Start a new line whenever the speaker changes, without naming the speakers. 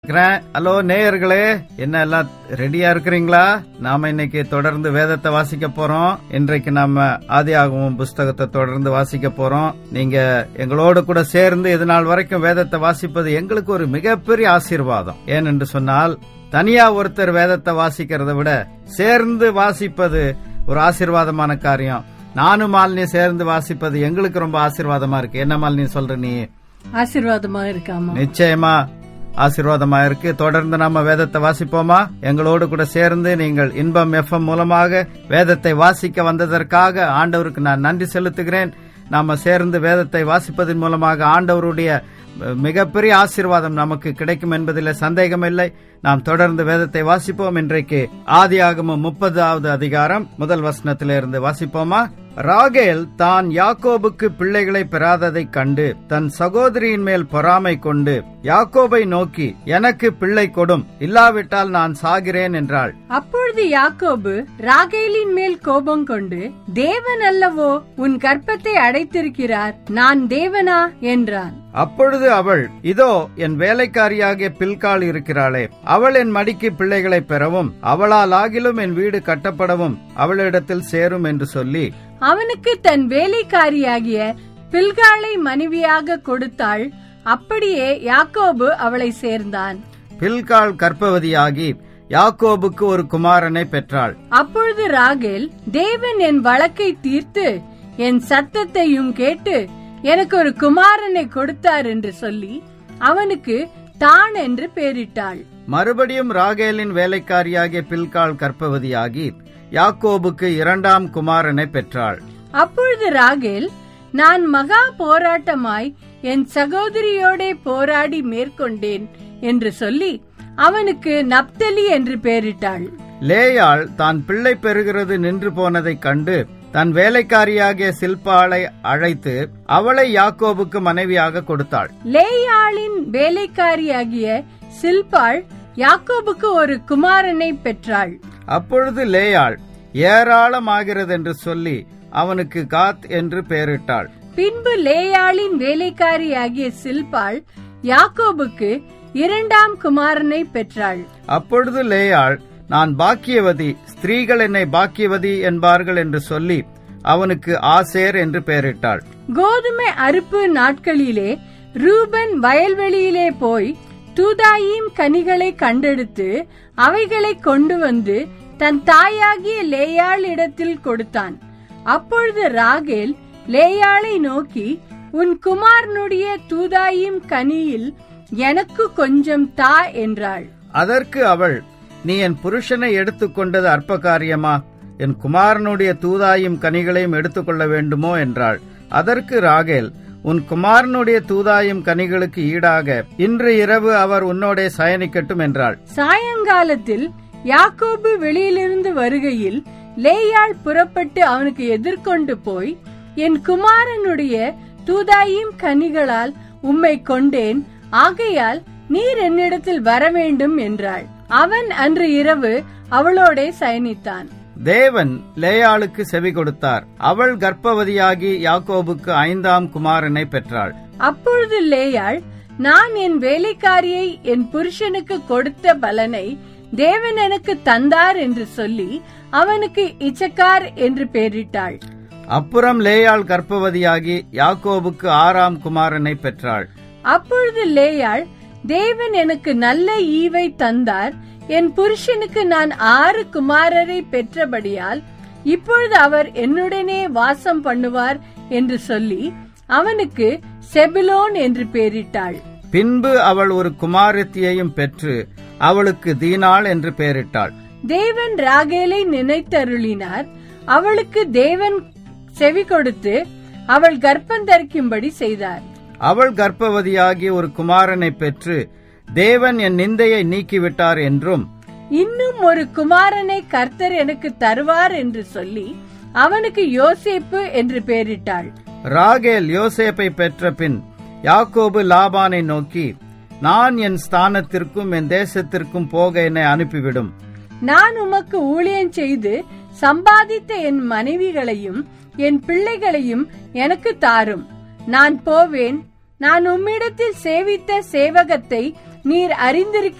இருக்கிறேன் ஹலோ நேயர்களே என்ன எல்லாம் ரெடியா இருக்கிறீங்களா நாம இன்னைக்கு தொடர்ந்து வேதத்தை வாசிக்க போறோம் இன்றைக்கு நாம ஆதியாகமம் புஸ்தகத்தை தொடர்ந்து வாசிக்க போறோம் நீங்க எங்களோடு கூட சேர்ந்து இது நாள் வரைக்கும் வேதத்தை வாசிப்பது எங்களுக்கு ஒரு மிகப்பெரிய ஆசீர்வாதம் ஏனென்று சொன்னால் தனியா ஒருத்தர் வேதத்தை வாசிக்கிறதை விட சேர்ந்து வாசிப்பது ஒரு ஆசீர்வாதமான காரியம் நானும் மாலினி சேர்ந்து வாசிப்பது எங்களுக்கு ரொம்ப ஆசீர்வாதமா இருக்கு என்ன மாலினி சொல்ற நீ
ஆசீர்வாதமா இருக்காமா
நிச்சயமா ஆசீர்வாதமா இருக்கு தொடர்ந்து நாம வேதத்தை வாசிப்போமா எங்களோடு கூட சேர்ந்து நீங்கள் இன்பம் எஃப்எம் மூலமாக வேதத்தை வாசிக்க வந்ததற்காக ஆண்டவருக்கு நான் நன்றி செலுத்துகிறேன் நாம சேர்ந்து வேதத்தை வாசிப்பதன் மூலமாக ஆண்டவருடைய அஹ், மிகப்பெரிய ஆசீர்வாதம் நமக்கு கிடைக்கும் என்பதில் சந்தேகமில்லை நாம் தொடர்ந்து வேதத்தை வாசிப்போம் இன்றைக்கு ஆதியாகமம் முப்பதாவது அதிகாரம் முதல் வசனத்திலிருந்து வாசிப்போமா ராகேல் தான் யாக்கோபுக்கு பிள்ளைகளை பெறாததைக் கண்டு தன் சகோதரியின் மேல் பொறாமை கொண்டு யாக்கோபை நோக்கி எனக்கு பிள்ளை கொடும் இல்லாவிட்டால் நான் சாகிறேன் என்றாள்
அப்பொழுது யாக்கோபு ராகேலின் மேல் கோபம் கொண்டு தேவன் அல்லவோ உன் கற்பத்தை அடைத்திருக்கிறார் நான் தேவனா என்றான்
அப்பொழுது அவள் இதோ என் வேலைக்காரியாகிய பில்காள் இருக்கிறாளே அவள் என் மடிக்கு பிள்ளைகளை பெறவும் அவளால் ஆகிலும் என் வீடு கட்டப்படவும் அவளிடத்தில் சேரும் என்று சொல்லி
அவனுக்கு தன் வேலைக்காரியாகிய பில்காளை மனைவியாக கொடுத்தாள் அப்படியே யாக்கோபு அவளை சேர்ந்தான்
பில்காள் கர்ப்பவதியாகி யாக்கோபுக்கு ஒரு குமாரனை பெற்றாள்
அப்பொழுது ராகேல் தேவன் என் வழக்கை தீர்த்து என் சத்தத்தையும் கேட்டு எனக்கு ஒரு குமாரனை கொடுத்தார் என்று சொல்லி அவனுக்கு தான் என்று பெயரிட்டாள்
மறுபடியும் ராகேலின் வேலைக்காரியாகிய பில்காள் கர்ப்பவதியாகி யாக்கோபுக்கு இரண்டாம் குமாரனை பெற்றாள்
அப்பொழுது ராகேல் நான் மகா போராட்டமாய் என் சகோதரியோடே போராடி மேற்கொண்டேன் என்று சொல்லி அவனுக்கு நப்தலி என்று பெயரிட்டாள்
லேயாள் தான் பிள்ளை பெறுகிறது நின்று போனதைக் கண்டு தன் வேலைக்காரியாகிய சில்பாளை அழைத்து அவளை யாக்கோபுக்கு மனைவியாக கொடுத்தாள்
லேயாளின் வேலைக்காரியாகிய சில்பாள் யாக்கோபுக்கு ஒரு குமாரனை பெற்றாள்
அப்பொழுது லேயாள் ஏராளமாகிறது என்று சொல்லி அவனுக்கு காத் என்று பெயரிட்டாள்
பின்பு லேயாளின் வேலைக்காரியாகிய சில்பாள் யாக்கோபுக்கு இரண்டாம் குமாரனை பெற்றாள்
அப்பொழுது லேயாள் நான் பாக்கியவதி ஸ்திரீகள் என்னை பாக்கியவதி என்பார்கள் என்று சொல்லி அவனுக்கு ஆசேர் என்று பெயரிட்டாள்
கோதுமை அறுப்பு நாட்களிலே ரூபன் வயல்வெளியிலே போய் தூதாயீம் கனிகளை கண்டெடுத்து அவைகளை கொண்டு வந்து தன் தாயாகிய லேயாள் இடத்தில் கொடுத்தான் அப்பொழுது ராகேல் லேயாளை நோக்கி உன் குமாரனுடைய தூதாயீம் கனியில் எனக்கு கொஞ்சம் தா என்றாள்
அதற்கு அவள் நீ என் புருஷனை எடுத்துக்கொண்டது அற்ப காரியமா என் குமாரனுடைய தூதாயும் கனிகளையும் எடுத்துக்கொள்ள வேண்டுமோ என்றாள் அதற்கு ராகேல் உன் குமாரனுடைய தூதாயும் கனிகளுக்கு ஈடாக இன்று இரவு அவர் உன்னோடே சயனிக்கட்டும் என்றாள்
சாயங்காலத்தில் யாக்கோபு வெளியிலிருந்து வருகையில் லேயாள் புறப்பட்டு அவனுக்கு எதிர்கொண்டு போய் என் குமாரனுடைய தூதாயும் கனிகளால் உம்மை கொண்டேன் ஆகையால் நீர் என்னிடத்தில் வர வேண்டும் என்றாள் அவன் அன்று இரவு அவளோடே சயனித்தான்
தேவன் லேயாளுக்கு செவி கொடுத்தார் அவள் கர்ப்பவதியாகி யாக்கோபுக்கு ஐந்தாம் குமாரனை பெற்றாள்
அப்பொழுது லேயாள் நான் என் வேலைக்காரியை என் புருஷனுக்கு கொடுத்த பலனை தேவன் எனக்கு தந்தார் என்று சொல்லி அவனுக்கு இச்சக்கார் என்று பெயரிட்டாள்
அப்புறம் லேயாள் கர்ப்பவதியாகி யாக்கோபுக்கு ஆறாம் குமாரனை பெற்றாள்
அப்பொழுது லேயாள் தேவன் எனக்கு நல்ல ஈவை தந்தார் என் புருஷனுக்கு நான் ஆறு குமாரரை பெற்றபடியால் இப்பொழுது அவர் என்னுடனே வாசம் பண்ணுவார் என்று சொல்லி அவனுக்கு செபுலோன் என்று பெயரிட்டாள்
பின்பு அவள் ஒரு குமாரத்தியையும் பெற்று அவளுக்கு தீனாள் என்று பெயரிட்டாள்
தேவன் ராகேலை நினைத்தருளினார் அவளுக்கு தேவன் செவி கொடுத்து அவள் கர்ப்பம் தரிக்கும்படி செய்தார்
அவள் கர்ப்பவதியாகி ஒரு குமாரனை பெற்று தேவன் என் நிந்தையை நீக்கிவிட்டார் என்றும்
இன்னும் ஒரு குமாரனை கர்த்தர் எனக்கு தருவார் என்று சொல்லி அவனுக்கு யோசேப்பு என்று பெயரிட்டாள்
ராகேல் யோசேப்பை பெற்ற பின் யாக்கோபு லாபானை நோக்கி நான் என் ஸ்தானத்திற்கும் என் தேசத்திற்கும் போக என்னை அனுப்பிவிடும்
நான் உமக்கு ஊழியம் செய்து சம்பாதித்த என் மனைவிகளையும் என் பிள்ளைகளையும் எனக்கு தாரும் நான் போவேன் நான் உம்மிடத்தில் சேவித்த சேவகத்தை நீர் அறிந்திருக்க